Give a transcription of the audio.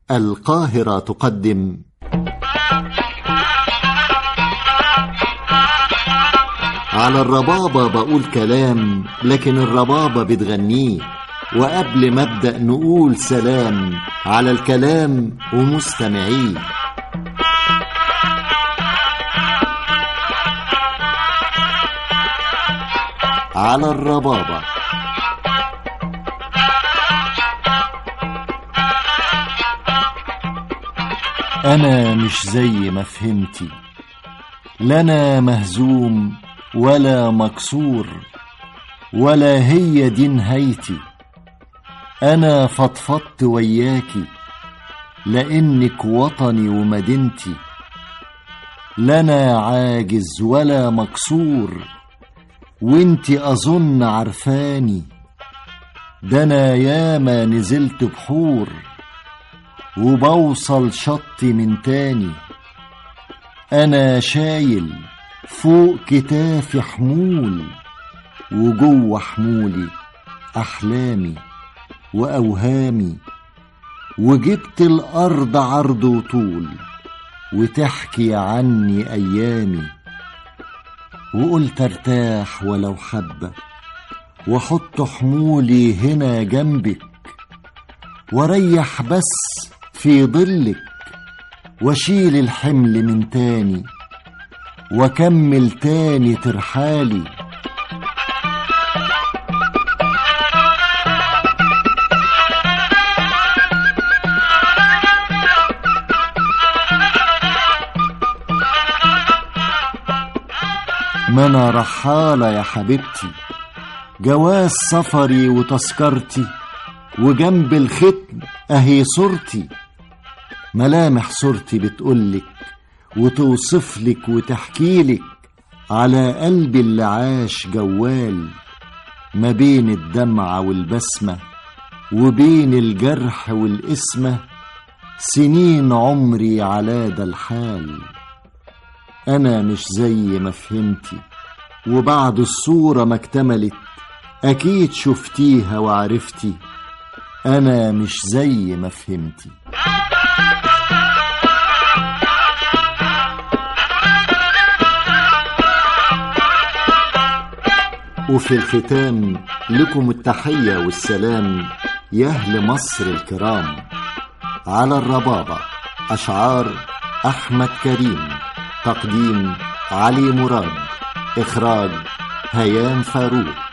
القاهرة تقدم على الربابة بقول كلام لكن الربابة بتغنيه وقبل ما ابدأ نقول سلام على الكلام ومستمعيه على الربابة أنا مش زي ما فهمتي لنا مهزوم ولا مكسور ولا هي دي نهايتي أنا فضفضت وياكي لأنك وطني ومدينتي لنا عاجز ولا مكسور وانتي أظن عرفاني ده أنا ياما نزلت بحور وبوصل شطي من تاني أنا شايل فوق كتافي حمول وجوه حمولي أحلامي وأوهامي وجبت الأرض عرض وطول وتحكي عني أيامي وقلت ارتاح ولو حبة واحط حمولي هنا جنبك واريح بس في ظلك واشيل الحمل من تاني واكمل تاني ترحالي ما انا رحالة يا حبيبتي جواز سفري وتذكرتي وجنب الختم اهي صورتي ملامح صورتي بتقولك وتوصفلك وتحكيلك على قلبي اللي عاش جوال ما بين الدمعة والبسمة وبين الجرح والإسمة سنين عمري على ده الحال أنا مش زي ما فهمتي وبعد الصورة ما اكتملت أكيد شفتيها وعرفتي أنا مش زي ما فهمتي وفي الختام لكم التحية والسلام يا أهل مصر الكرام على الربابة أشعار أحمد كريم تقديم علي مراد إخراج هيام فاروق